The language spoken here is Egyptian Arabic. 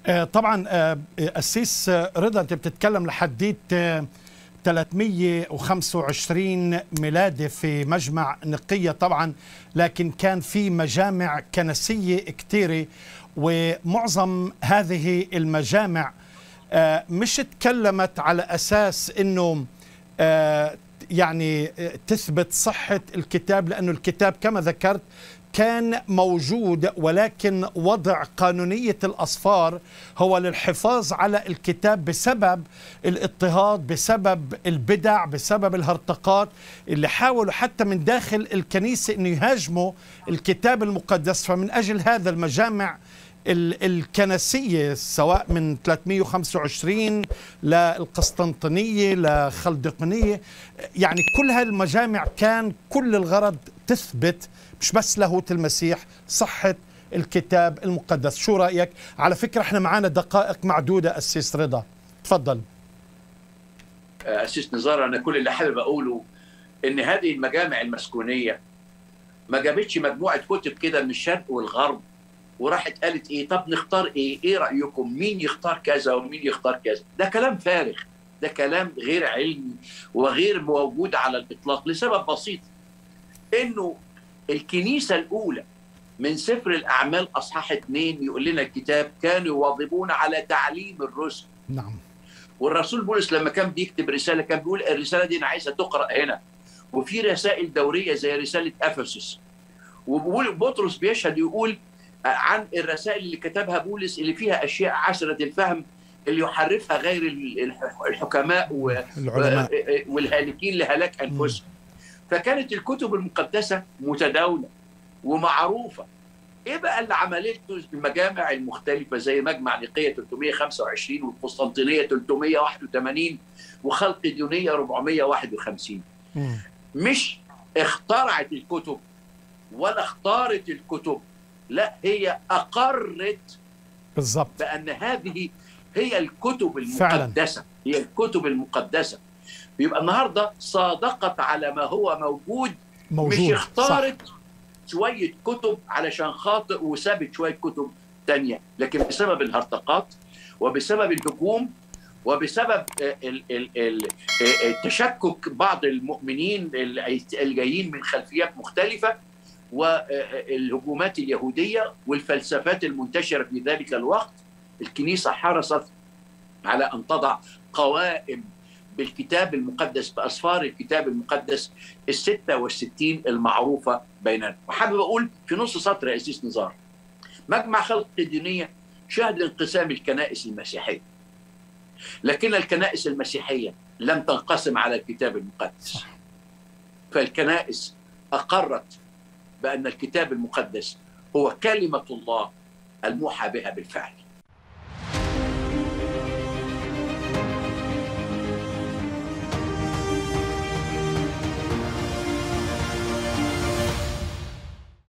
آه، طبعا آه، السيس رضا انت بتتكلم لحديت آه، 325 ميلادي في مجمع نقية طبعا لكن كان في مجامع كنسية كثيرة ومعظم هذه المجامع آه، مش تكلمت على أساس أنه آه، يعني آه، تثبت صحة الكتاب لأنه الكتاب كما ذكرت كان موجود ولكن وضع قانونية الأصفار هو للحفاظ على الكتاب بسبب الاضطهاد بسبب البدع بسبب الهرطقات اللي حاولوا حتى من داخل الكنيسة أن يهاجموا الكتاب المقدس فمن أجل هذا المجامع ال- الكنسية سواء من 325 للقسطنطينية لخلدقنية يعني كل هالمجامع كان كل الغرض تثبت مش بس لاهوت المسيح صحة الكتاب المقدس شو رأيك على فكرة احنا معانا دقائق معدودة أسيس رضا تفضل اسيس نزار انا كل اللي حابب اقوله ان هذه المجامع المسكونيه ما جابتش مجموعه كتب كده من الشرق والغرب وراحت قالت ايه طب نختار ايه ايه رايكم مين يختار كذا ومين يختار كذا ده كلام فارغ ده كلام غير علمي وغير موجود على الاطلاق لسبب بسيط انه الكنيسه الاولى من سفر الاعمال اصحاح اثنين يقول لنا الكتاب كانوا يواظبون على تعليم الرسل نعم والرسول بولس لما كان بيكتب رساله كان بيقول الرساله دي انا عايزها تقرا هنا وفي رسائل دوريه زي رساله افسس وبقول بطرس بيشهد يقول عن الرسائل اللي كتبها بولس اللي فيها اشياء عسره الفهم اللي يحرفها غير الح- الحكماء و- العلماء والهالكين لهلاك انفسهم فكانت الكتب المقدسه متداوله ومعروفه ايه بقى اللي عملته المجامع المختلفه زي مجمع نقيه 325 والقسطنطينيه 381 وخلق ديونيه 451 مم. مش اخترعت الكتب ولا اختارت الكتب لا هي اقرت بالضبط بان هذه هي الكتب فعلاً. المقدسه هي الكتب المقدسه يبقى النهارده صادقت على ما هو موجود موجود مش صح. اختارت شويه كتب علشان خاطئ وسابت شويه كتب تانية لكن بسبب الهرطقات وبسبب الهجوم وبسبب آه، ال- ال- ال- آه، آه، تشكك بعض المؤمنين اللي جايين من خلفيات مختلفه والهجومات اليهوديه والفلسفات المنتشره في ذلك الوقت الكنيسه حرصت على ان تضع قوائم بالكتاب المقدس بأسفار الكتاب المقدس الستة والستين المعروفة بيننا وحابب أقول في نص سطر يا أسيس نزار مجمع خلق الدينية شهد انقسام الكنائس المسيحية لكن الكنائس المسيحية لم تنقسم على الكتاب المقدس فالكنائس أقرت بأن الكتاب المقدس هو كلمة الله الموحى بها بالفعل